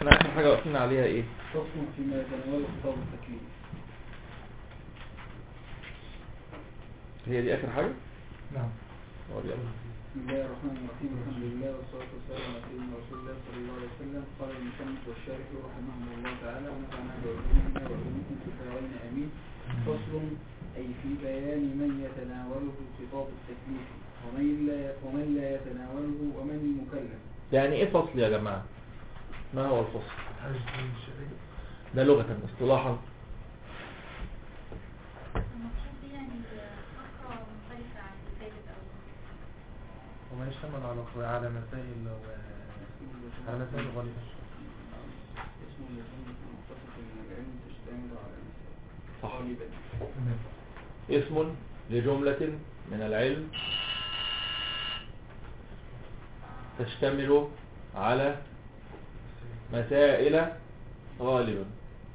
احنا اخر حاجة واقفين عليها ايه فصل فيما يتناوله خطاب التكليف هي دي اخر حاجة نعم طب يلا. بسم الله الرحمن الرحيم الحمد لله والصلاة والسلام على سيدنا رسول الله صلى الله عليه وسلم قال المصنف والشارح رحمهم الله تعالى ونفعنا بعلومنا وعلومكم في الدارين امين فصل اي في بيان من يتناوله خطاب التكليف ومن لا ومن لا يتناوله ومن المكلف يعني ايه فصل يا جماعة ما هو الفصل حاجة الشرعية ده لغة اصطلاحا المقصود دي يعني فقرة مختلفة عن الكتاب الأول وما يشتمل على على مسائل على مسائل غالبة اسم لجنة مختصة من العلم تشتمل على مسائل صح. غالبا اسم لجملة من العلم تشتمل على مسائل غالبا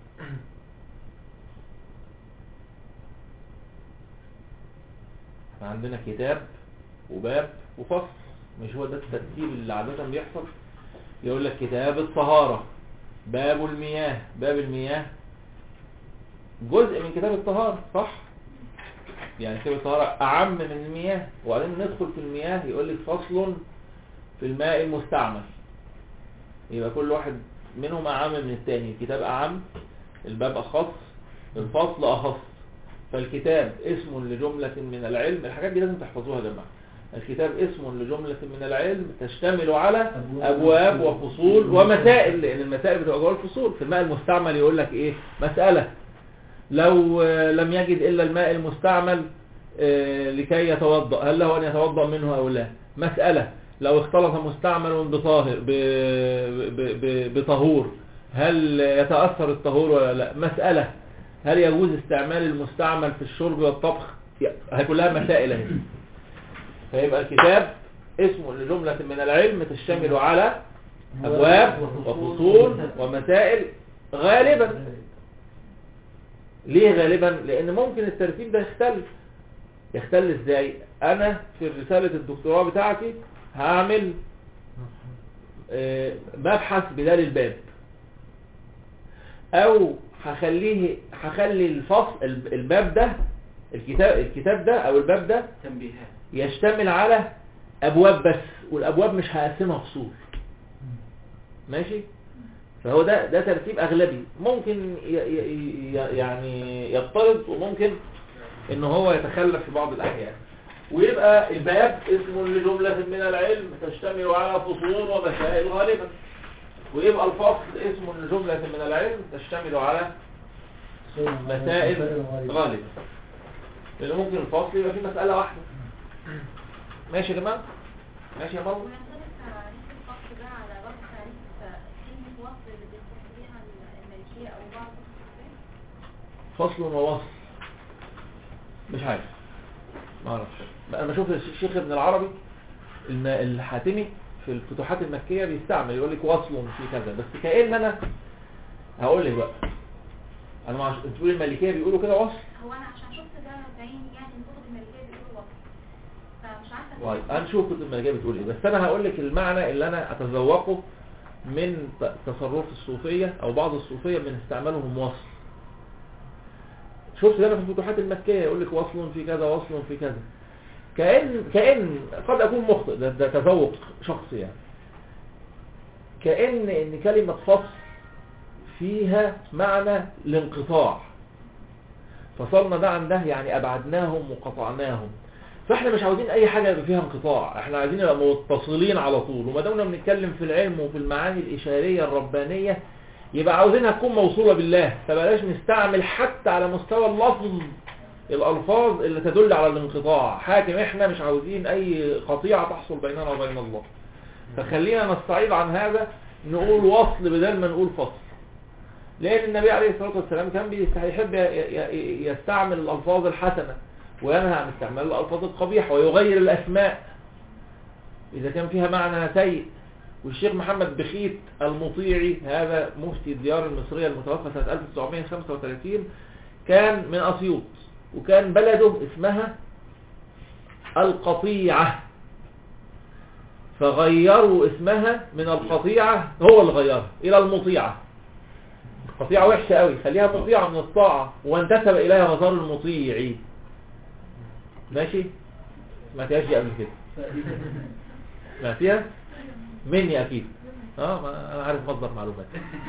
احنا عندنا كتاب وباب وفصل مش هو ده الترتيب اللي عادة بيحصل يقول لك كتاب الطهارة باب المياه باب المياه جزء من كتاب الطهارة صح يعني كتاب الطهارة أعم من المياه وبعدين ندخل في المياه يقول لك فصل في الماء المستعمل يبقى كل واحد منهم أعم من التاني الكتاب أعم الباب أخص الفصل أخص فالكتاب اسم لجملة من العلم الحاجات دي لازم تحفظوها يا جماعة الكتاب اسم لجملة من العلم تشتمل على أبواب وفصول ومسائل لأن المسائل بتبقى جوه الفصول في الماء المستعمل يقول لك إيه مسألة لو آه، لم يجد إلا الماء المستعمل آه، لكي يتوضأ هل له أن يتوضأ منه أو لا مسألة لو اختلط مستعمل بطاهر ب- ب- ب- بطهور هل يتأثر الطهور ولا لا مسألة هل يجوز استعمال المستعمل في الشرب والطبخ هي كلها مسائل اهي فيبقى الكتاب اسم لجملة من العلم تشتمل على أبواب وفصول ومسائل غالبا ليه غالبا لان ممكن الترتيب ده يختلف يختل ازاي انا في رسالة الدكتوراه بتاعتي هعمل آه، مبحث بدال الباب او هخليه هخلي الفصل الب- الباب ده الكتاب الكتاب ده او الباب ده تنبيهات يشتمل على ابواب بس والابواب مش هقسمها فصول ماشي فهو ده ده ترتيب اغلبي ممكن ي ي ي يعني يضطرد وممكن ان هو يتخلف في بعض الاحيان ويبقى الباب اسم لجملة من العلم تشتمل على فصول ومسائل غالبا ويبقى الفصل اسم لجملة من العلم تشتمل على مسائل غالبا لان ممكن الفصل يبقى فيه مسألة واحدة ماشي يا جماعة ماشي يا مروه ويختلف تعريف الفصل ده على برضه تعريف كلمة وصل اللي بيستخدمها المالكية أو بعض الصوفية فصل ووصل مش عارف ما اعرفش انا بشوف الشيخ ابن العربي الم- الحاتمي في الفتوحات المكية بيستعمل يقول لك وصل في كذا بس كأن انا هقول لك بقى انا مع انتوا بتقولوا المالكية بيقولوا كده وصل هو أنا عشان شفت ده بعيني يعني إن كتب المالكية بيقولوا وصل فمش عارفة طيب هنشوف كتب المالكية بتقول ايه بس انا هقول لك المعنى اللي انا اتذوقه من ت- تصرف الصوفية او بعض الصوفية من استعمالهم وصل شفت ده في الفتوحات المكية يقول لك وصل في كذا وصل في كذا كأن كأن قد أكون مخطئ ده, ده تذوق شخصي يعني كأن إن كلمة فصل فيها معنى الانقطاع فصلنا ده عن ده يعني أبعدناهم وقطعناهم فاحنا مش عاوزين اي حاجة يبقى فيها انقطاع احنا عايزين نبقى متصلين على طول وما دامنا بنتكلم في العلم وفي المعاني الاشارية الربانية يبقى عاوزينها تكون موصولة بالله فبلاش نستعمل حتى على مستوى اللفظ الالفاظ اللي تدل على الانقطاع حاكم احنا مش عاوزين اي قطيعة تحصل بيننا وبين الله فخلينا نستعيض عن هذا نقول وصل بدل ما نقول فصل لان النبي عليه الصلاة والسلام كان بيحب ي- ي- يستعمل الالفاظ الحسنة وينهى عن استعمال الالفاظ القبيحة ويغير الاسماء اذا كان فيها معنى سيء والشيخ محمد بخيت المطيعي هذا مفتي الديار المصرية المتوفى سنة 1935 كان من أسيوط وكان بلده اسمها القطيعة فغيروا اسمها من القطيعة هو اللي غيرها إلى المطيعة القطيعة وحشة قوي خليها مطيعة من الطاعة وانتسب إليها وصار المطيع ماشي ما تياش قبل كده فائدة سمعتيها مني أكيد اه ما أنا عارف مصدر معلومات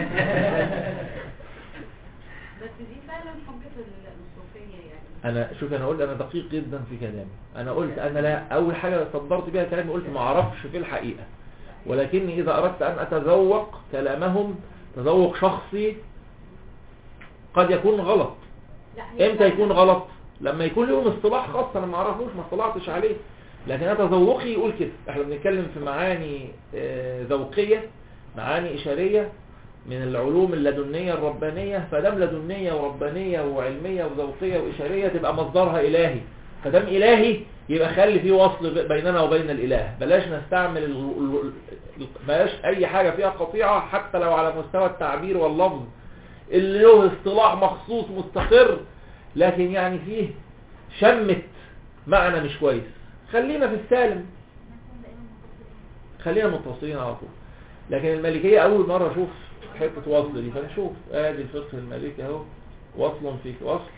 بس دي فعلا حجة ال- الصوفية يعني انا شوف انا قلت انا دقيق جدا في كلامي انا قلت انا لا اول حاجه صدرت بيها كلامي قلت ما اعرفش في الحقيقه ولكني اذا اردت ان اتذوق كلامهم تذوق شخصي قد يكون غلط لا هي امتى فعلاً- يكون غلط لما يكون لهم اصطلاح خاص انا ما اعرفوش ما اطلعتش عليه لكن انا تذوقي يقول كده احنا بنتكلم في معاني آه، ذوقيه معاني اشاريه من العلوم اللدنيه الربانيه فدام لدنيه وربانيه وعلميه وذوقيه واشاريه تبقى مصدرها الهي فدام الهي يبقى خلي في وصل ب- بيننا وبين الاله بلاش نستعمل ال- ال- ال- بلاش اي حاجه فيها قطيعه حتى لو على مستوى التعبير واللفظ اللي له اصطلاح مخصوص مستقر لكن يعني فيه شمت معنى مش كويس خلينا في السالم نكون دائما متصلين. خلينا متصلين على طول لكن المالكية أول مرة أشوف حتة وصل دي فنشوف آدي الفقه المالكي أهو وصل في وصل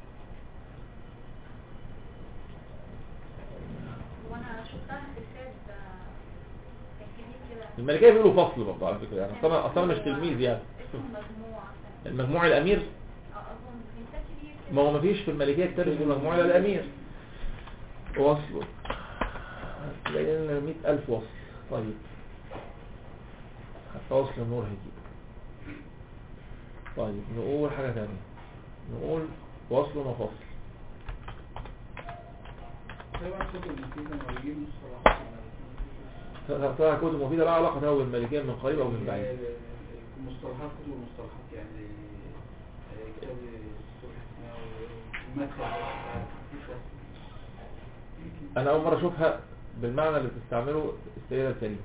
وانا شفتها في كتاب آه، كان كبير كده المالكية بيقولوا فصل برضه على فكرة يعني أصلا أصلا مش تلميذ يعني اسمه مجموعة المجموع الأمير اه اظن في كتاب كبير كده. ما هو مفيش في المالكية كتاب اسمه مجموع الأمير وصل هتلاقي لنا 100000 وصل طيب حتى وصل النور هيجي طيب نقول حاجة تانية نقول وصل وفصل طبعا كتب مفيدة ما بيجيب مصطلحات ترى كتب مفيدة لا علاقة له بالمالكية من قريب أو من بعيد المصطلحات كتب المصطلحات يعني آه، كتاب الصبح اسمه المدخل مفيش وصف. يمكن أنا أول مرة أشوفها بالمعنى اللي بتستعمله السيدة الكريمة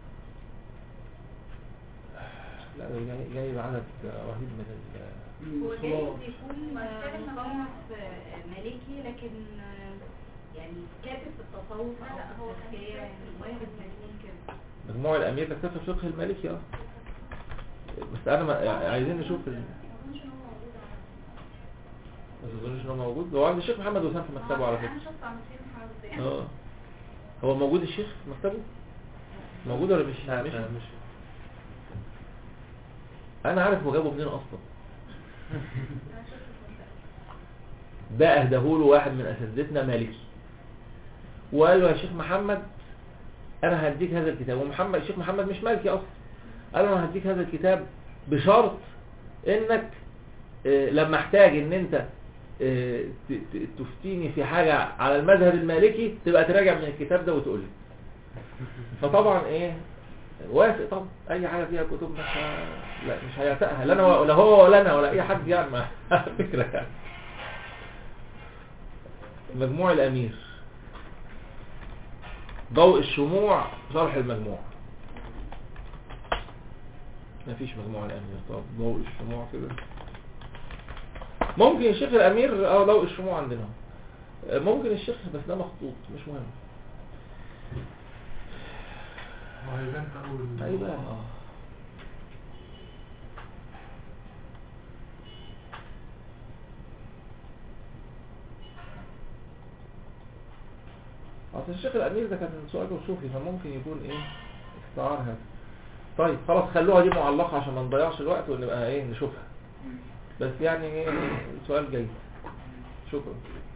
لا ده جاي- جايب عدد رهيب من ال هو الصلاة. جايز يكون مصنف مالكي لكن يعني كاتب في التصوف لا، او لا، هو في كان التزكية يعني كاتب واحد مجنون كده مجموع الأمير ده كتاب الفقه المالكي اه بس أنا ما يعني عايزين نشوف ال... ما اظنش ان هو موجود على ما تظنش إن هو موجود هو عند الشيخ محمد وسام في مكتبه على انا فكرة شفت عن سيد محمد حسين اه هو موجود الشيخ في مكتبه موجود ولا مش مش مش انا عارف هو جابه منين اصلا انا شفت في المسألة. ده اهداهوله واحد من اساتذتنا مالكي وقال له يا شيخ محمد انا هديك هذا الكتاب ومحمد الشيخ محمد مش مالكي اصلا قال له انا هديك هذا الكتاب بشرط انك آه، لما احتاج ان انت آه، ت- ت- تفتيني في حاجة على المذهب المالكي تبقى تراجع من الكتاب ده وتقول لي فطبعا ايه وافق طبعا اي حاجة فيها كتب مش ه... لا مش هيعتقها لا انا ولا هو ولا انا ولا اي حد يعني ما فكرة يعني مجموع الامير ضوء الشموع شرح المجموع ما فيش مجموع الامير طب ضوء الشموع كده ممكن الشيخ الامير اه ضوء الشموع عندنا آه، ممكن الشيخ بس ده مخطوط مش مهم وهيبان في اول هيبان اه اصل الشيخ الامير ده كان سؤاله صوفي فممكن يكون ايه استعار هذا طيب خلاص خلوها دي معلقة عشان ما نضيعش الوقت ونبقى ايه نشوفها بس يعني ايه سؤال جيد شكرا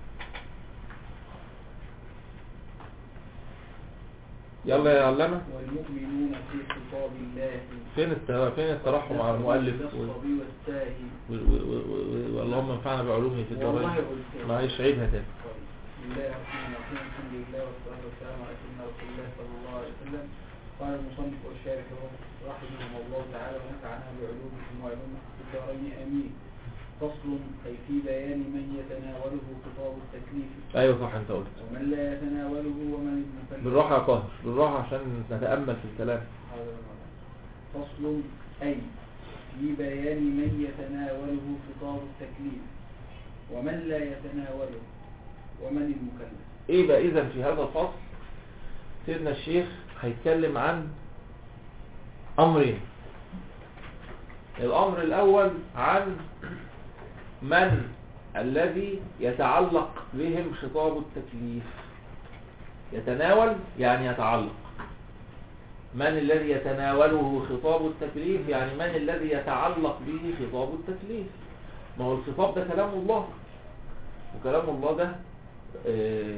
يلا يا علامة والمؤمنون في خطاب الله فين الت- فين الترحم على المؤلف وال- الصبي والساهي وال- وال- وال- واللهم انفعنا بعلومه في والله الدارين قلت معلش عيدها تاني بسم الله الرحمن الرحيم الحمد لله والصلاة والسلام على سيدنا رسول الله صلى الله عليه وسلم قال المصنف والشارح رحمه الله تعالى ونفعنا بعلومكم وعلومكم في الدارين امين فصل أي في بيان من يتناوله خطاب التكليف ايوه صح انت قلت ومن لا يتناوله ومن المكلف بالراحة يا طاهر بالراحة عشان نتأمل في الكلام فصل أي في بيان من يتناوله خطاب التكليف ومن لا يتناوله ومن المكلف ايه بقى اذا في هذا الفصل سيدنا الشيخ هيتكلم عن امرين الامر الاول عن من الذي يتعلق بهم خطاب التكليف يتناول يعني يتعلق من الذي يتناوله خطاب التكليف يعني من الذي يتعلق به خطاب التكليف ما هو الخطاب ده كلام الله وكلام الله ده آه،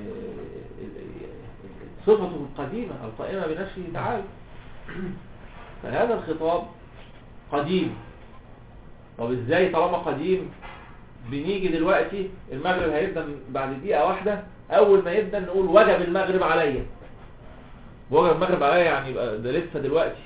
صفته القديمة القائمة بنفسه تعالى فهذا الخطاب قديم طب ازاي طالما قديم بنيجي دلوقتي المغرب هيبدأ بعد دقيقة واحدة اول ما يبدأ نقول وجب المغرب عليا وجب المغرب عليا يعني يبقى ده لسه دلوقتي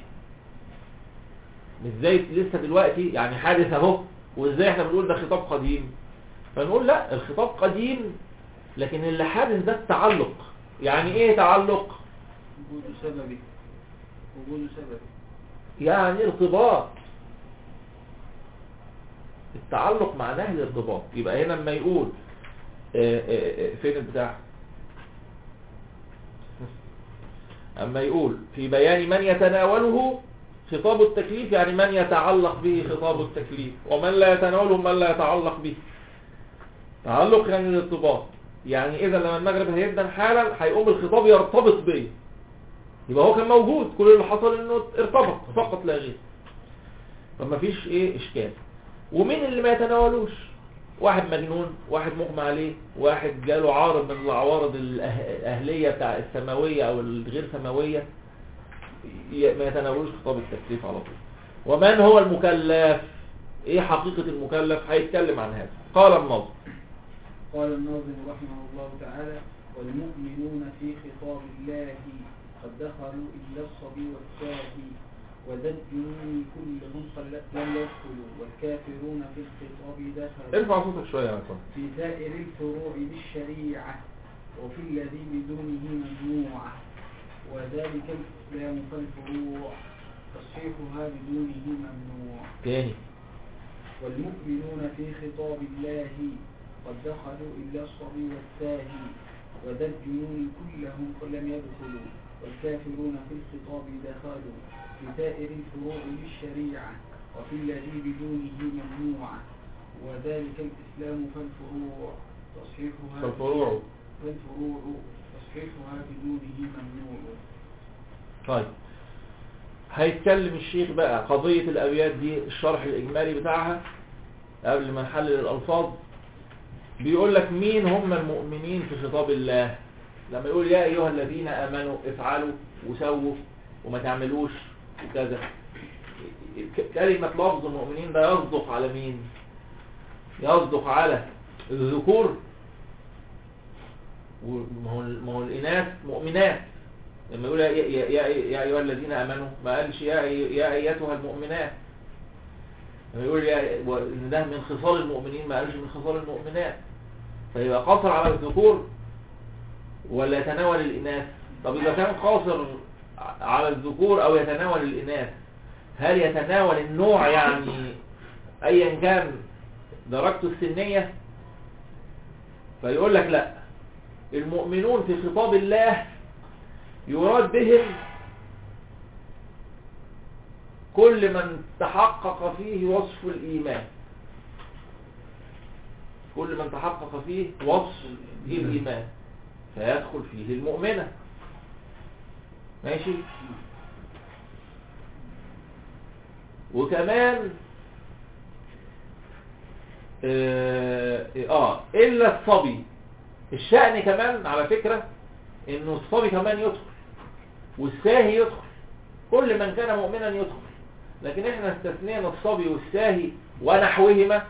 مش زي لسه دلوقتي يعني حادث اهو وازاي احنا بنقول ده خطاب قديم فنقول لا الخطاب قديم لكن اللي حادث ده التعلق يعني ايه تعلق وجود سببي وجود سببي يعني ارتباط التعلق معناه الارتباط يبقى هنا لما يقول آه، آه، آه، فين البتاع اما يقول في بيان من يتناوله خطاب التكليف يعني من يتعلق به خطاب التكليف ومن لا يتناوله من لا يتعلق به تعلق يعني الارتباط يعني اذا لما المغرب هيبدا حالا هيقوم الخطاب يرتبط بيه يبقى هو كان موجود كل اللي حصل انه ارتبط فقط لا غير فما فيش ايه اشكال ومين اللي ما يتناولوش واحد مجنون واحد مغمى عليه واحد جاله عارض من العوارض الاهليه بتاع السماويه او الغير سماويه ي- ما يتناولوش خطاب التكليف على طول ومن هو المكلف ايه حقيقه المكلف هيتكلم عن هذا قال الناظم قال الناظم رحمه الله تعالى والمؤمنون في خطاب الله قد دخلوا إلا الصبي والساهي وذا الجنون كلهم قل- لم يدخلوا والكافرون في الخطاب دخلوا ارفع صوتك شويه يا اخوان في سائر الفروع بالشريعة وفي الذي بدونه ممنوعة وذلك الإسلام فالفروع تصحيحها بدونه ممنوع تاني والمؤمنون في خطاب الله قد دخلوا إلا الصبي والساهي وذا الجنون كلهم لم يدخلوا والكافرون في الخطاب دخلوا في سائر الفروع للشريعة وفي الذي بدونه ممنوعة وذلك الإسلام فالفروع تصحيحها فالفروع فالفروع تصحيحها بدونه ممنوع طيب هيتكلم الشيخ بقى قضية الأبيات دي الشرح الإجمالي بتاعها قبل ما نحلل الألفاظ بيقول لك مين هم المؤمنين في خطاب الله لما يقول يا أيها الذين آمنوا افعلوا وسووا وما تعملوش وكذا ك- كلمة لفظ المؤمنين ده يصدق على مين يصدق على الذكور وما هو ما هو الإناث مؤمنات لما يقول يا, يا, يا, يا أيها الذين آمنوا ما قالش يا, يا أيتها المؤمنات لما يقول يا وإن ده من خصال المؤمنين ما قالش من خصال المؤمنات فيبقى قاصر على الذكور ولا يتناول الإناث طب إذا كان قاصر على الذكور أو يتناول الإناث هل يتناول النوع يعني أيا كان درجته السنية فيقول لك لا المؤمنون في خطاب الله يراد بهم كل من تحقق فيه وصف الإيمان كل من تحقق فيه وصف الإيمان فيدخل فيه المؤمنة ماشي وكمان آه, اه الا الصبي الشأن كمان على فكرة انه الصبي كمان يدخل والساهي يدخل كل من كان مؤمنا يدخل لكن احنا استثنينا الصبي والساهي ونحوهما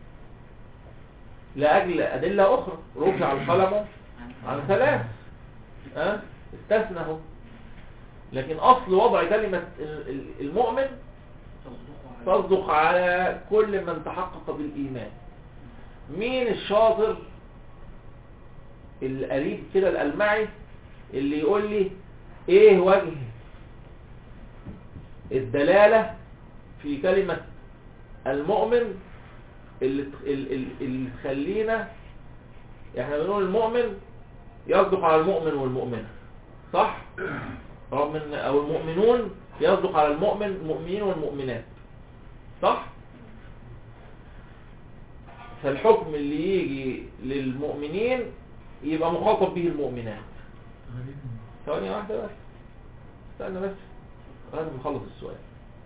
لأجل أدلة أخرى رفع القلم عن ثلاث أه؟ استثنه لكن أصل وضع كلمة ال- ال- المؤمن تصدق على كل من تحقق بالإيمان مين الشاطر القريب كده الألمعي اللي يقول لي ايه وجه الدلالة في كلمة المؤمن اللي اللي اللي تخلينا احنا بنقول المؤمن يصدق على المؤمن والمؤمنة صح رغم ان او المؤمنون يصدق على المؤمن المؤمنين والمؤمنات صح فالحكم اللي يجي للمؤمنين يبقى مخاطب به المؤمنات غريب ثواني واحدة بس استنى بس لازم نخلص السؤال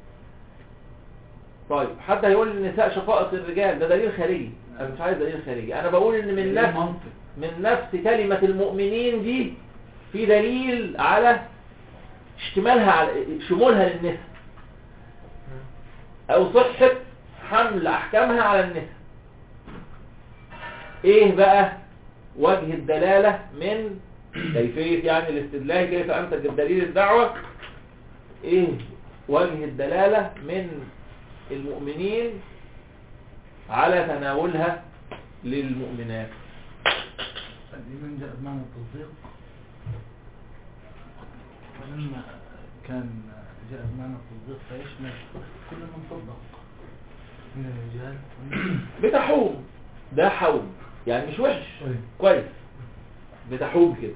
طيب حد هيقول النساء شقائق الرجال ده دليل خارجي انا مش عايز دليل خارجي انا بقول ان من نفس منطق من نفس كلمة المؤمنين دي في دليل على اشتمالها على شمولها للنساء او صحة حمل احكامها على النساء ايه بقى وجه الدلالة من كيفية يعني الاستدلال كيف امسك الدليل الدعوة ايه وجه الدلالة من المؤمنين على تناولها للمؤمنات الإيمان جاء بمعنى التصديق ولما كان جاء بمعنى التصديق فيشمل كل من صدق من الرجال والنساء. بتحوم ده حوم يعني مش وحش أيوة. كويس بتحوم كده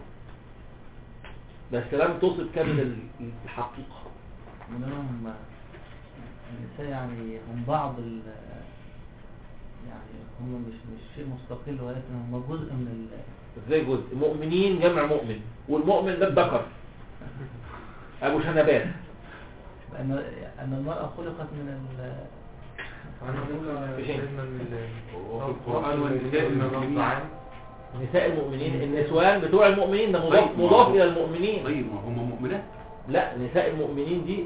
بس لم تصب كامل الحقيقة ولما هم النساء يعني هم بعض ال يعني هم مش مش شيء مستقل ولكن هم جزء من ال ازاي جزء مؤمنين جمع مؤمن والمؤمن ده الذكر ابو شنبات لأن أن المرأة خلقت من ال أنا بقول بشيء. سيدنا ال- وفي القرآن والنساء المؤمنين. عام. نساء المؤمنين النسوان بتوع المؤمنين ده مضاف طيب، ما مضاف هو- الى المؤمنين طيب ما هم مؤمنات لا نساء المؤمنين دي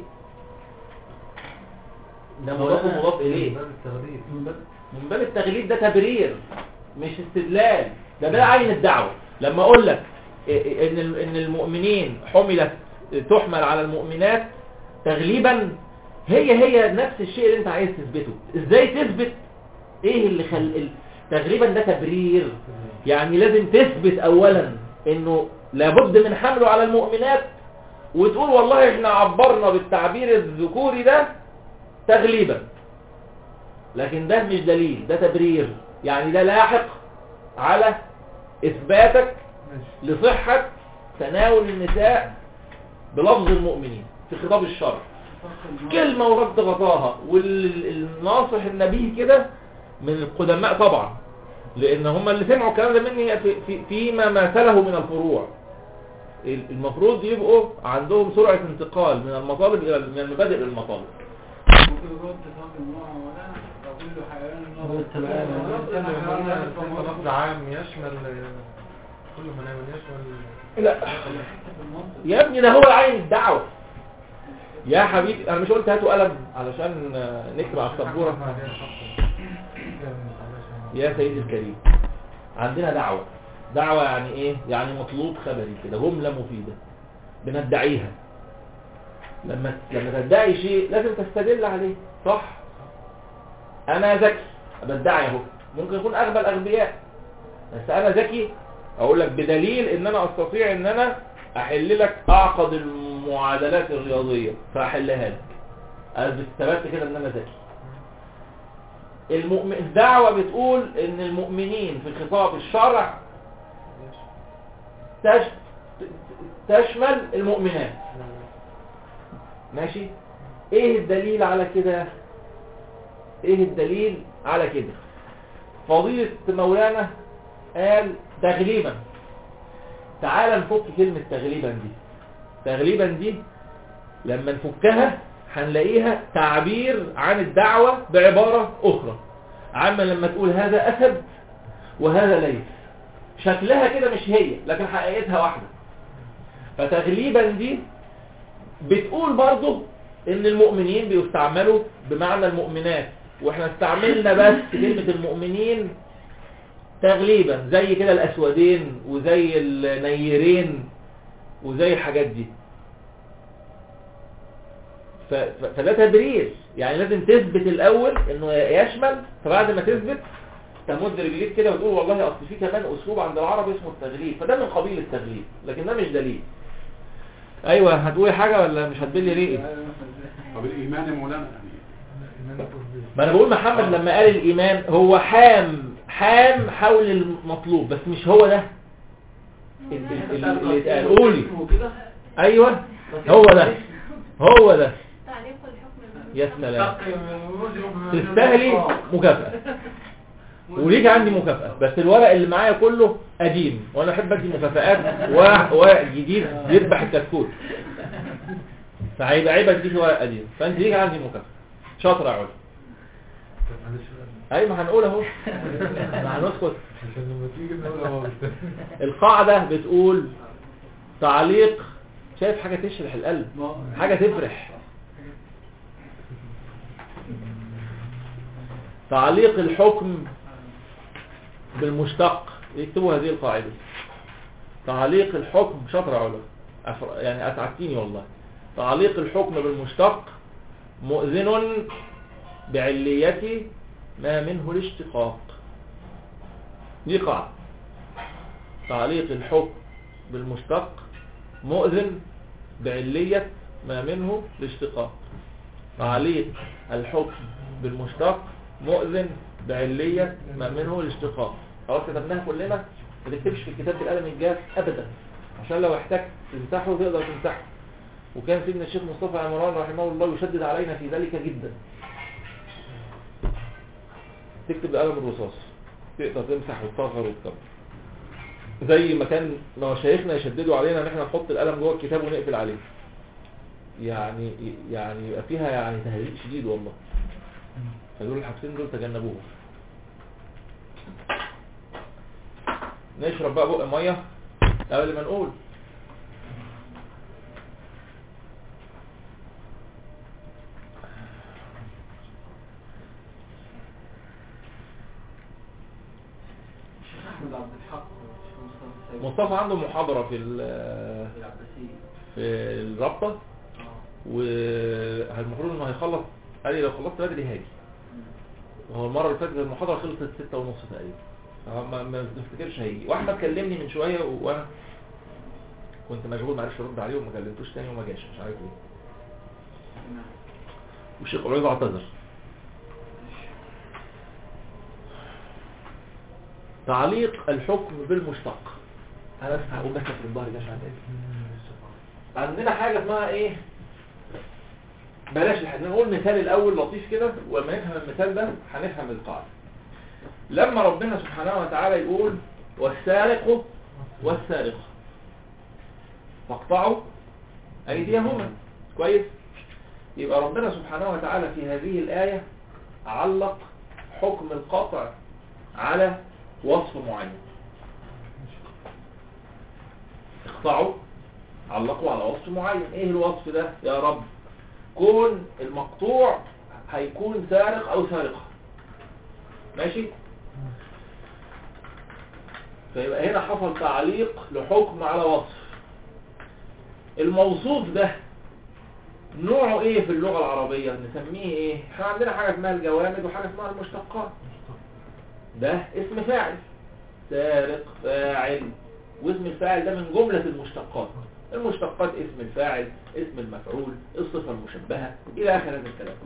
ده مضاف مضاف اليه باب التغليب من باب من باب التغليب ده تبرير مش استدلال ده ده عين الدعوة لما اقول لك ان ان المؤمنين حملت تحمل على المؤمنات تغليبا هي هي نفس الشيء اللي انت عايز تثبته ازاي تثبت ايه اللي خل ال- تغليبا ده تبرير يعني لازم تثبت اولا انه لابد من حمله على المؤمنات وتقول والله احنا عبرنا بالتعبير الذكوري ده تغليبا لكن ده مش دليل ده تبرير يعني ده لاحق على اثباتك ماشي لصحة تناول النساء بلفظ المؤمنين في خطاب الشرع كلمة ورد غطاها والناصح النبي كده من القدماء طبعا لان هم اللي سمعوا الكلام ده مني في في فيما مثله من الفروع المفروض يبقوا عندهم سرعة انتقال من المطالب الى من المبادئ الى المطالب ممكن يرد فضل الله ولا أقول له حيوان النار هو التبعان. رد أنا حيوان سيدنا لفظ عام يشمل كل منام يشمل لا يا ابني ده هو عين الدعوة يا حبيبي انا مش قلت هاتوا قلم علشان آه، نكتب على السبورة يا سيدي الكريم عندنا دعوة دعوة يعني ايه يعني مطلوب خبري كده جملة مفيدة بندعيها لما لما تدعي شيء لازم تستدل عليه صح انا ذكي بدعي اهو ممكن يكون اغبى الاغبياء بس انا ذكي اقول لك بدليل ان انا استطيع ان انا احل لك اعقد المعادلات الرياضية فاحلها لك انا ثبت كده ان انا ذكي المؤمن الدعوة بتقول ان المؤمنين في خطاب الشرع تش... تشمل المؤمنات ماشي ايه الدليل على كده ايه الدليل على كده فضيلة مولانا قال تغليبا تعال نفك كلمة تغليبا دي تغليبا دي لما نفكها هنلاقيها تعبير عن الدعوة بعبارة أخرى عما لما تقول هذا أسد وهذا ليس شكلها كده مش هي لكن حقيقتها واحدة فتغليبا دي بتقول برضو ان المؤمنين بيستعملوا بمعنى المؤمنات واحنا استعملنا بس كلمة المؤمنين تغليبا زي كده الاسودين وزي النيرين وزي الحاجات دي ف- ف- فده تبرير يعني لازم تثبت الاول انه يشمل فبعد ما تثبت تمد رجليك كده وتقول والله اصل في كمان اسلوب عند العرب اسمه التغليب فده من قبيل التغليب لكن ده مش دليل ايوه هتقولي حاجه ولا مش هتبلي ريقي طب الإيمان يا مولانا يعني ما انا بقول محمد لما قال الايمان هو حام حام حول المطلوب بس مش هو ده ال- ال- ال- اللي اتقال قولي كده ايوه هو ده هو ده تعليق الحكم يا سلام مجرم تستاهلي مكافأة وليك عندي مكافأة بس الورق اللي معايا كله قديم وانا احب ادي مكافآت ورق ورق جديد يذبح الكتكوت فهيبقى عيب اديك ورق قديم فانت ليك عندي مكافأة شاطر يا علا اي ما هنقول اهو ما هنسكت عشان لما تيجي نقول هو القاعدة بتقول تعليق شايف حاجة تشرح القلب حاجة تفرح تعليق الحكم بالمشتق يكتبوا هذه القاعدة تعليق الحكم شطر علا أفر- يعني أسعدتيني والله تعليق الحكم بالمشتق مؤذن بعلية ما منه الاشتقاق دي قاعدة تعليق الحكم بالمشتق مؤذن بعلية ما منه الاشتقاق تعليق الحكم بالمشتق مؤذن بعلية ما منه الاشتقاق خلاص كتبناها كلنا ما تكتبش في الكتاب بالقلم الجاف ابدا عشان لو احتجت تمسحه تقدر تمسحه وكان سيدنا الشيخ مصطفى عمران رحمه الله يشدد علينا في ذلك جدا تكتب بقلم الرصاص تقدر تمسح وتصغر وتكبر زي ما كان مشايخنا يشددوا علينا ان احنا نحط القلم جوه الكتاب ونقفل عليه يعني يعني يبقى فيها يعني تهديد شديد والله فدول الحاجتين دول تجنبوهم نشرب بقى بق ميه قبل ما نقول الشيخ احمد عبد الحق الشيخ مصطفى السيد مصطفى عنده محاضرة في ال- العباسية في الرابطة اه والمفروض انه هيخلص قال لي لو خلصت بدري هاجي وهو المرة اللي فاتت المحاضرة خلصت ستة ونص تقريبا فما ما نفتكرش هيجي واحمد كلمني من شوية وانا كنت مشغول معرفش ارد عليه وما كلمتوش تاني وما جاش مش عارف ليه نعم والشيخ عبيد اعتذر تعليق الحكم بالمشتق انا بس هقوم بس في الظهر ده عشان عندنا حاجة اسمها ايه بلاش الحاجة نقول مثال الاول لطيف كده ولما نفهم المثال ده هنفهم القاعدة لما ربنا سبحانه وتعالى يقول والسارق والسارقة فاقطعوا ايديهما كويس يبقى ربنا سبحانه وتعالى في هذه الآية علق حكم القطع على وصف معين اقطعوا علقوا على وصف معين ايه الوصف ده يا رب كون المقطوع هيكون سارق او سارقة ماشي فيبقى هنا حصل تعليق لحكم على وصف الموصوف ده نوعه ايه في اللغة العربية نسميه ايه احنا عندنا حاجة اسمها الجوامد وحاجة اسمها المشتقات ده اسم فاعل سارق فاعل واسم الفاعل ده من جملة المشتقات المشتقات اسم الفاعل اسم المفعول الصفة المشبهة الى اخر هذا الكلام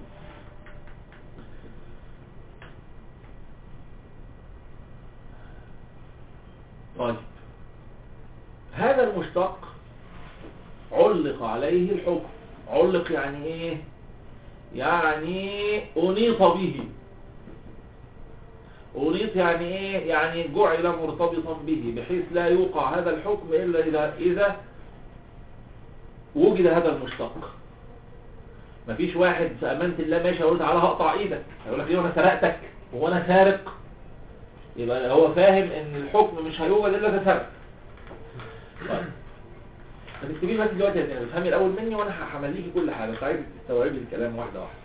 طيب هذا المشتق علق عليه الحكم علق يعني ايه يعني انيط به انيط يعني ايه يعني جعل مرتبطا به بحيث لا يوقع هذا الحكم الا اذا اذا وجد هذا المشتق مفيش واحد في امانه الله ماشي يقول تعالى هقطع ايدك هيقول لك ليه انا سرقتك هو انا سارق يبقى هو فاهم ان الحكم مش هيوجد الا اذا سرق طيب ما تكتبيش بس دلوقتي يا زينب افهمي الاول مني وانا همليكي كل حاجه بس عايز تستوعبي الكلام واحده واحده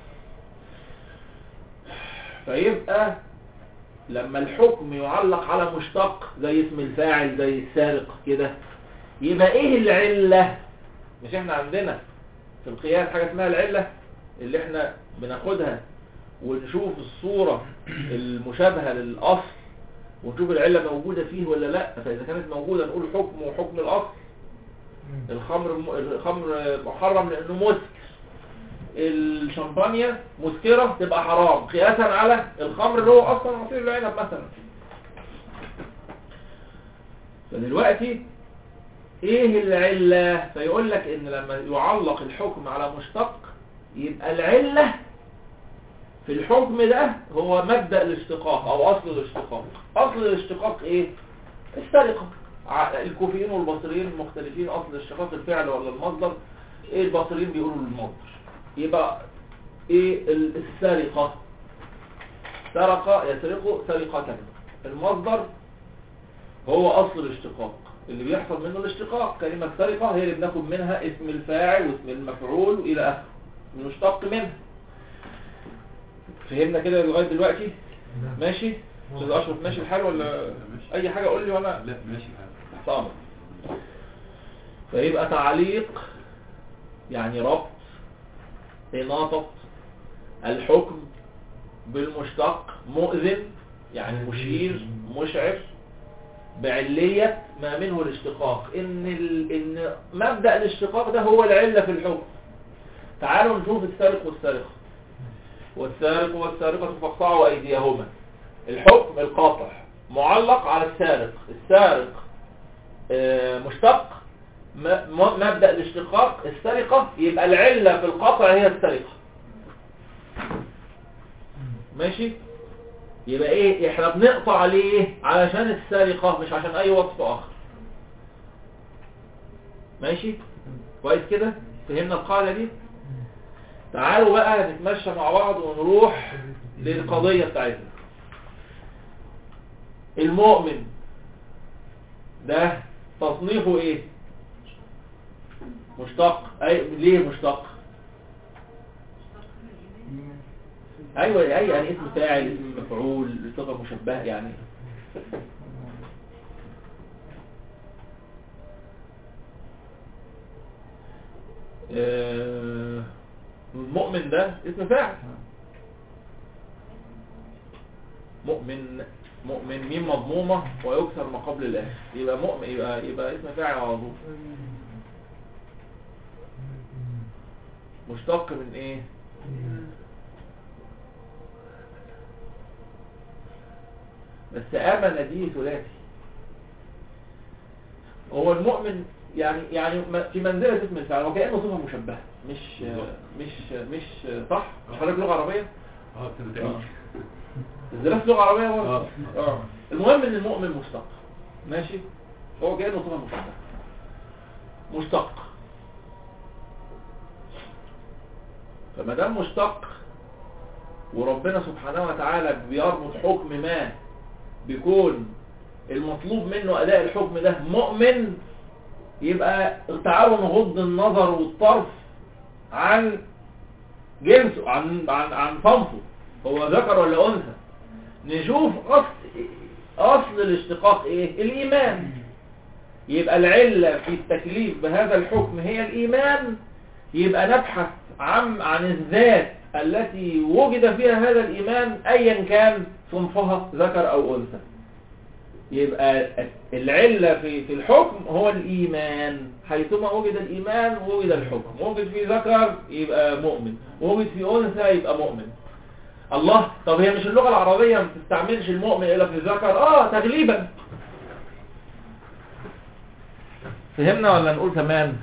فيبقى لما الحكم يعلق على مشتق زي اسم الفاعل زي السارق كده يبقى ايه العله مش احنا عندنا في القياس حاجه اسمها العله اللي احنا بناخدها ونشوف الصوره المشابهه للاصل ونشوف العله موجوده فيه ولا لا فاذا كانت موجوده نقول حكم وحكم الاصل الخمر الخمر محرم لانه مسكر الشمبانيا مسكرة تبقى حرام قياسا على الخمر اللي هو اصلا عصير العنب مثلا فدلوقتي ايه العلة فيقول لك ان لما يعلق الحكم على مشتق يبقى العلة في الحكم ده هو مبدأ الاشتقاق او اصل الاشتقاق اصل الاشتقاق ايه السرقة ع- الكوفيين والبصريين مختلفين اصل الاشتقاق الفعل ولا المصدر ايه البصريين بيقولوا المصدر يبقى ايه ال- السرقة سرق يسرق سرقة المصدر هو اصل الاشتقاق اللي بيحصل منه الاشتقاق كلمة سرقة هي اللي بناخد منها اسم الفاعل واسم المفعول والى اخره بنشتق منها فهمنا كده لغاية دلوقتي ماشي استاذ اشرف ماشي الحال ولا ماشي. اي حاجة قول لي وانا لا ماشي تحت امرك فيبقى تعليق يعني ربط إناطة الحكم بالمشتق مؤذن يعني مشير مشعر بعلية ما منه الاشتقاق إن, ال... إن مبدأ الاشتقاق ده هو العلة في الحكم تعالوا نشوف السارق والسارقة والسارق والسارقة فاقطعوا أيديهما الحكم القاطع معلق على السارق السارق آه، مشتق م- م- مبدأ الاشتقاق السرقة يبقى العلة في القطع هي السرقة ماشي يبقى ايه احنا بنقطع ليه علشان السرقة مش عشان اي وصف اخر ماشي كويس كده فهمنا القاعدة دي تعالوا بقى نتمشى مع بعض ونروح للقضية بتاعتنا المؤمن ده تصنيفه ايه مشتق اي ليه مشتق ايوه اي يعني اسم فاعل اسم مفعول صفه مشبهه يعني آه، المؤمن ده اسم فاعل مؤمن مؤمن ميم مضمومة ويكسر ما قبل الاخر يبقى مؤمن يبقى يبقى اسم فاعل على طول مشتق من ايه بس آمن دي ثلاثي هو المؤمن يعني يعني م- في منزلة اسم الفاعل وكأنه صفة مشبهة مش مش مش صح مش حضرتك لغة عربية اه بتبقى درست لغة عربية برضه اه اه المهم ان المؤمن مشتق ماشي هو كأنه صفة مشبهة مشتق فما دام مشتق وربنا سبحانه وتعالى بيربط حكم ما بيكون المطلوب منه أداء الحكم ده مؤمن يبقى تعالوا نغض النظر والطرف عن جنسه عن عن عن صنفه هو ذكر ولا أنثى نشوف أصل أصل الاشتقاق إيه الإيمان يبقى العلة في التكليف بهذا الحكم هي الإيمان يبقى نبحث عن عن الذات التي وجد فيها هذا الإيمان أيا كان صنفها ذكر أو أنثى يبقى العلة في في الحكم هو الإيمان حيثما وجد الإيمان وجد الحكم وجد في ذكر يبقى مؤمن وجد في أنثى يبقى مؤمن الله طب هي مش اللغة العربية ما بتستعملش المؤمن إلا في الذكر آه تغليبا فهمنا ولا نقول تمام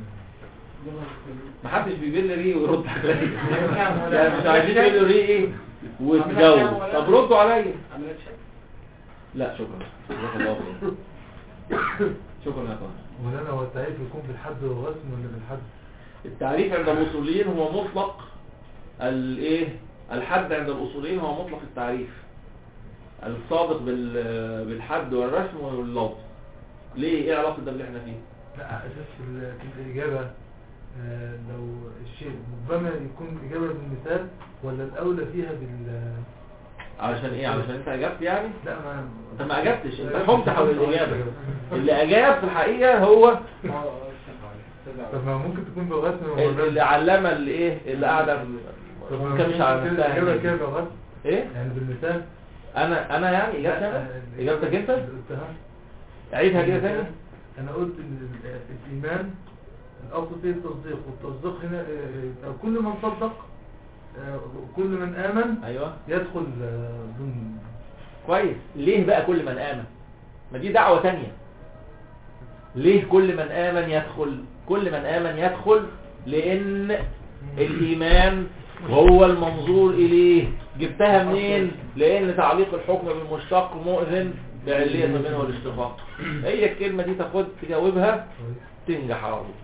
محدش بيبل ريه ويرد عليا يعني مش عايزين يقولوا ريه ايه وتجاوب طب ردوا عليا عملت شك لا شكرا جزاك الله خير شكرا يا فندم مولانا هو التعريف يكون بالحد والرسم ولا بالحد؟ التعريف عند الاصوليين هو مطلق الايه الحد عند الاصوليين هو مطلق التعريف الصادق بال- بالحد والرسم واللفظ ليه ايه علاقه ده اللي احنا فيه لا أساس في ال- في الإجابة آه، لو الشيء ربما يكون الإجابة بالمثال ولا الأولى فيها بال علشان ايه علشان انت اجبت يعني لا ما انت ما اجبتش انت حمت حول الاجابه اللي اجاب في الحقيقه هو طب ما ممكن تكون بالرسم اللي علمه اللي ايه اللي قاعده طب ما ممكن مش على كده نفسها الإجابة يعني. كده بالرسم ايه يعني بالمثال انا انا يعني اجابتي انا اجابتك انت قلتها عيدها كده تاني أنا قلت إن ال- الإيمان الأصل فيه التصديق والتصديق هنا آه، آه، كل من صدق آه، كل من آمن ايوه يدخل آه، ضمن كويس ليه بقى كل من امن ما دي دعوه تانية ليه كل من آمن يدخل كل من آمن يدخل لأن الإيمان هو المنظور إليه جبتها منين لأن تعليق الحكم بالمشتق مؤذن بعلية منه الاشتقاق هي الكلمة دي تاخد تجاوبها تنجح على طول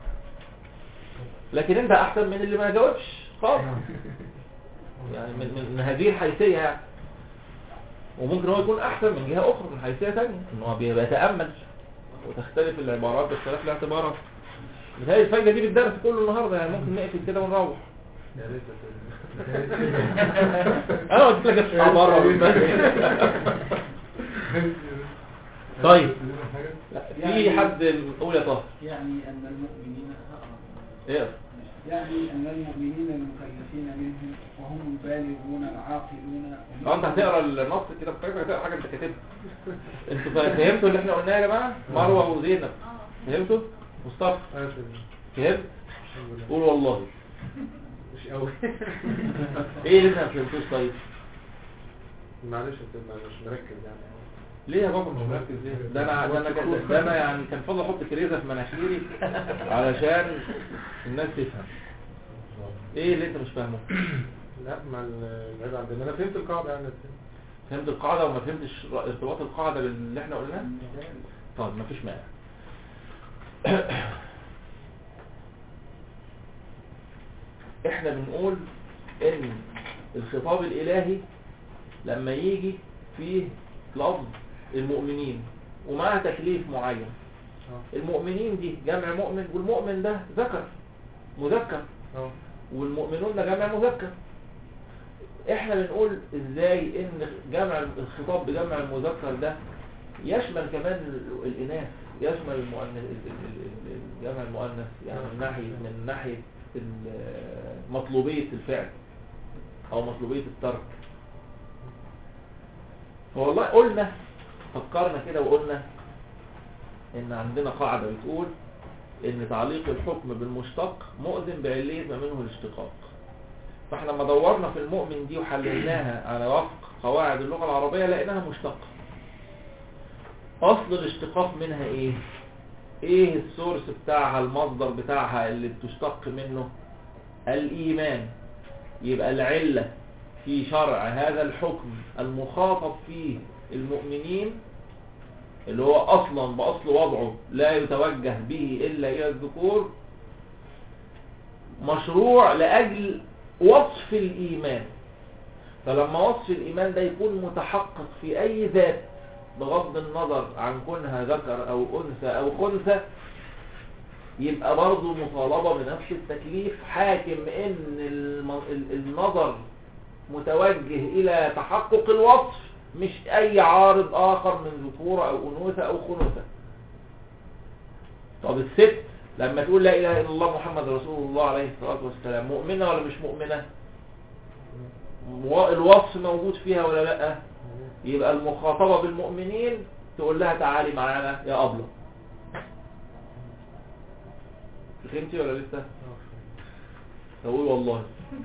لكن انت احسن من اللي ما جاوبش خالص يعني من, من, من هذه الحيثية يعني وممكن هو يكون احسن من جهة اخرى من حيثية تانية ان هو بي- بيتأمل وتختلف العبارات باختلاف الاعتبارات هذه الفايدة دي بالدرس كله النهاردة يعني ممكن نقفل كده ونروح يا ريت انا قلت لك اطلع بره طيب. لا، في حد قول يا طه يعني أن المؤمنين ايه يعني أن المؤمنين المكلفين منهم وهم البالغون العاقلون اه انت هتقرا النص كده بتاعك هتقرا حاجه انت كاتبها انتوا فا- فهمتوا اللي احنا قلناه يا جماعه مروه وزينب اه فهمتوا مصطفى أيوة. فهمت الحمد لله. قول والله مش قوي ايه اللي انت ما فهمتوش طيب معلش يا سيدنا مش مركز يعني ليه يا بابا مش مركز ليه ده انا ده انا كان- ده انا يعني كان فاضل احط كريزه في مناخيري علشان الناس تفهم ايه اللي انت مش فاهمه لا ما العيب عندنا انا فهمت القاعده يعني فهمت القاعده وما فهمتش ارتباط القاعده باللي احنا قلناه طيب مفيش مانع احنا بنقول ان الخطاب الالهي لما يجي فيه لفظ المؤمنين ومعاه تكليف معين اه المؤمنين دي جمع مؤمن والمؤمن ده ذكر مذكر اه والمؤمنون ده جمع مذكر احنا بنقول ازاي ان جمع الخطاب بجمع المذكر ده يشمل كمان ال- الاناث يشمل المؤنث ال- ال- ال- ال- جمع المؤنث يعني من ناحيه من ناحيه ال- مطلوبيه الفعل او مطلوبيه الترك فوالله قلنا فكرنا كده وقلنا ان عندنا قاعده بتقول ان تعليق الحكم بالمشتق مؤذن بعلية ما منه الاشتقاق فاحنا لما دورنا في المؤمن دي وحللناها على وفق قواعد اللغة العربية لقيناها مشتقة اصل الاشتقاق منها ايه ايه السورس بتاعها المصدر بتاعها اللي بتشتق منه الايمان يبقى العلة في شرع هذا الحكم المخاطب فيه المؤمنين اللي هو اصلا باصل وضعه لا يتوجه به الا الى الذكور مشروع لاجل وصف الايمان فلما وصف الايمان ده يكون متحقق في اي ذات بغض النظر عن كونها ذكر او انثى او خنثى يبقى برضه مطالبة بنفس التكليف حاكم ان الم- ال- النظر متوجه الى تحقق الوصف مش اي عارض اخر من ذكورة او انوثة او خنوثة طب الست لما تقول لا اله الا الله محمد رسول الله عليه الصلاة والسلام مؤمنة ولا مش مؤمنة مو- الوصف موجود فيها ولا لا يبقى المخاطبة بالمؤمنين تقول لها تعالي معانا يا أبلة فهمتي ولا لسه تقول والله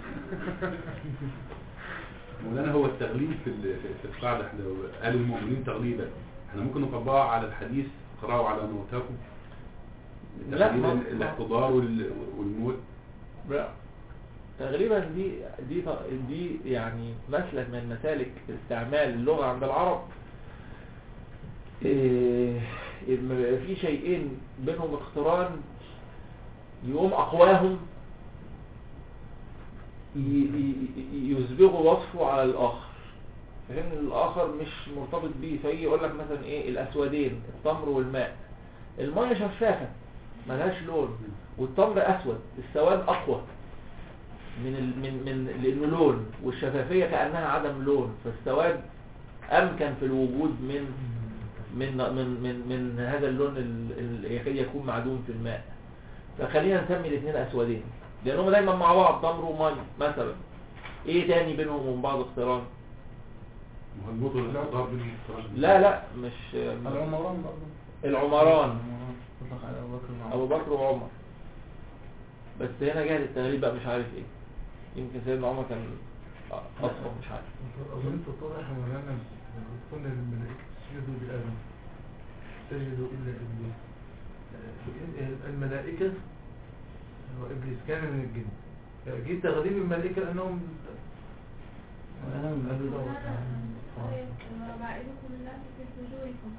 مولانا هو التغليب في ال- في القاعدة احنا لو قالوا المؤمنين تغليبا احنا ممكن نطبقها على الحديث قرأوا على موتاكم لا، تغليب ما- ال- الاحتضار وال- والموت لا تقريبا دي دي دي يعني مسلك من مسالك استعمال اللغة عند العرب إيه، لما بيبقى في شيئين بينهم اقتران يقوم أقواهم ي- ي- ي- يسبغوا وصفه على الآخر فإن الآخر مش مرتبط بيه فيجي يقول لك مثلا إيه الأسودين التمر والماء المية شفافة ملهاش لون والتمر أسود السواد أقوى من ال... من من لانه لون والشفافيه كانها عدم لون فالسواد امكن في الوجود من من من من, من هذا اللون اللي يكاد يكون معدوم في الماء فخلينا نسمي الاثنين اسودين لانهم دايما مع بعض تمر ومي مثلا ايه تاني بينهم وبين بعض اقتران ما هو الموت والاحتضار بينهم اقتران. لا لا مش العمران برضه العمران تطلق على ابو بكر وعمر ابو بكر وعمر بس هنا جهل التغليب بقى مش عارف ايه يمكن سيدنا عمر كان اصفر مش عارف أظن أنت طالع مولانا كنا الملائكة تسجدوا لآدم سجدوا إلا إبليس الملائكة هو إبليس كان من الجن جه تغليب الملائكة أنهم وأنا من باب الأول. ربائبكم الناس في فجوركم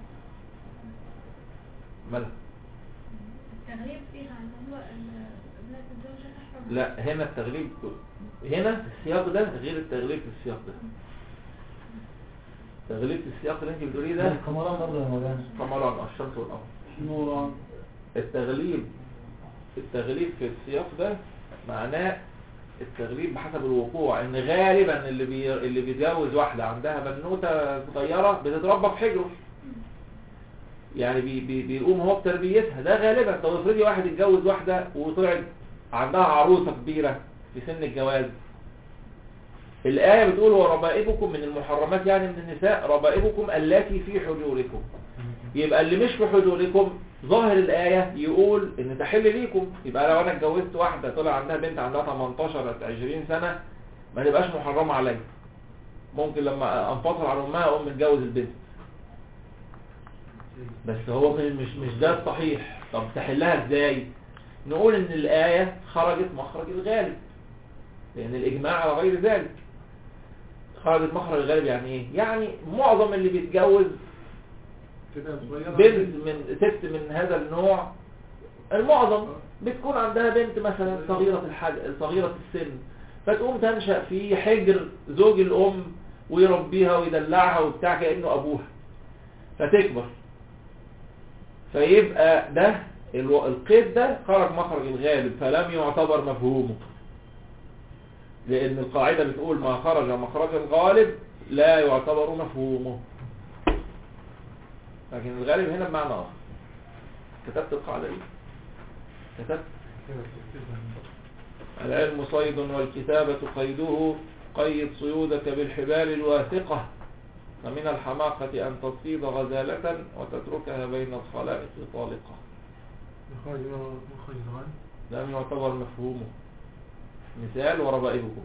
مالها التغليب فيها ان هو ال- ابنة الزوجة تحرم لا هنا التغليب هنا في السياق ده غير التغليب في السياق ده تغليب في السياق اللي انت بتقوليه ده القمران برضه يا مولانا قمران الشمس والقمر نوران التغليب التغليب في السياق ده معناه التغليب بحسب الوقوع ان غالبا اللي بي... اللي بيتجوز واحده عندها بنوته صغيره بتتربى في حجره يعني بي... بي... بيقوم هو بتربيتها ده غالبا طب افرضي واحد اتجوز واحده وطلعت عندها عروسه كبيره في سن الجواز الآية بتقول وربائبكم من المحرمات يعني من النساء ربائبكم اللاتي في حجوركم يبقى اللي مش في حجوركم ظاهر الآية يقول ان تحل ليكم يبقى لو انا اتجوزت واحدة طلع عندها بنت عندها 18 20 سنة ما تبقاش محرمة عليا ممكن لما انفصل عن امها اقوم متجوز البنت بس هو مش مش مش ده الصحيح طب تحلها ازاي نقول ان الآية خرجت مخرج الغالب لان الاجماع على غير ذلك خرجت مخرج الغالب يعني ايه يعني معظم اللي بيتجوز تبقى صغيرة بنت من ست من هذا النوع المعظم بتكون عندها بنت مثلا صغيرة الحج... صغيرة السن فتقوم تنشأ في حجر زوج الأم ويربيها ويدلعها وبتاع كأنه أبوها فتكبر فيبقى ده الو- القيد ده خرج مخرج الغالب فلم يعتبر مفهومه لأن القاعدة بتقول ما خرج مخرج الغالب لا يعتبر مفهومه لكن الغالب هنا بمعنى آخر كتبت القاعدة دي كتبت العلم صيد والكتابة قيده قيد صيودك بالحبال الواثقة فمن الحماقة أن تصيد غزالة وتتركها بين الخلائق طالقة مخرج مخرج الغالب لم يعتبر مفهومه مثال وربائبكم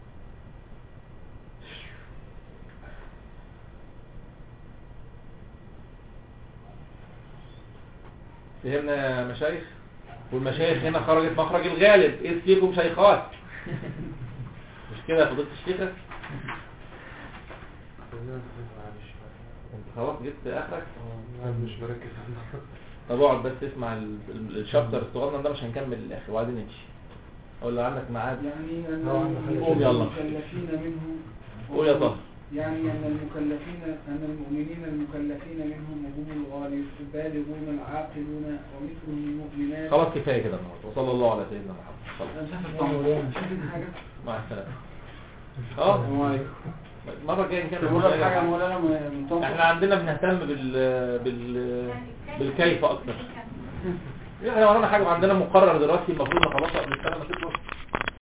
فهمنا يا مشايخ والمشايخ هنا خرجت مخرج الغالب إذ فيكم شيخات مش كده يا فضيلة الشيخة انت خلاص جبت اخرك مش مركز طب اقعد بس اسمع ال- ال- الشابتر الصغنن ده مش هنكمل للاخر وبعدين نمشي اقول لو عندك ميعاد يعني أن طبعاً حاجة قوم يلا. المكلفين منهم قول يا طه يعني أن المكلفين أن المؤمنين المكلفين منهم وهم الغالب البالغون العاقلون ومثلهم المؤمنات خلاص كفايه كده النهارده وصلى الله على سيدنا محمد صلى الله عليه وسلم. شايفين حاجة؟ مع السلامه اه المره الجايه نكمل بقول لك حاجة الموضوع. مولانا منطقة احنا عندنا بنهتم بال بال بالكيف اكتر يعني ورانا حاجه عندنا مقرر دراسي المفروض نخلصه قبل السنه ما تخلص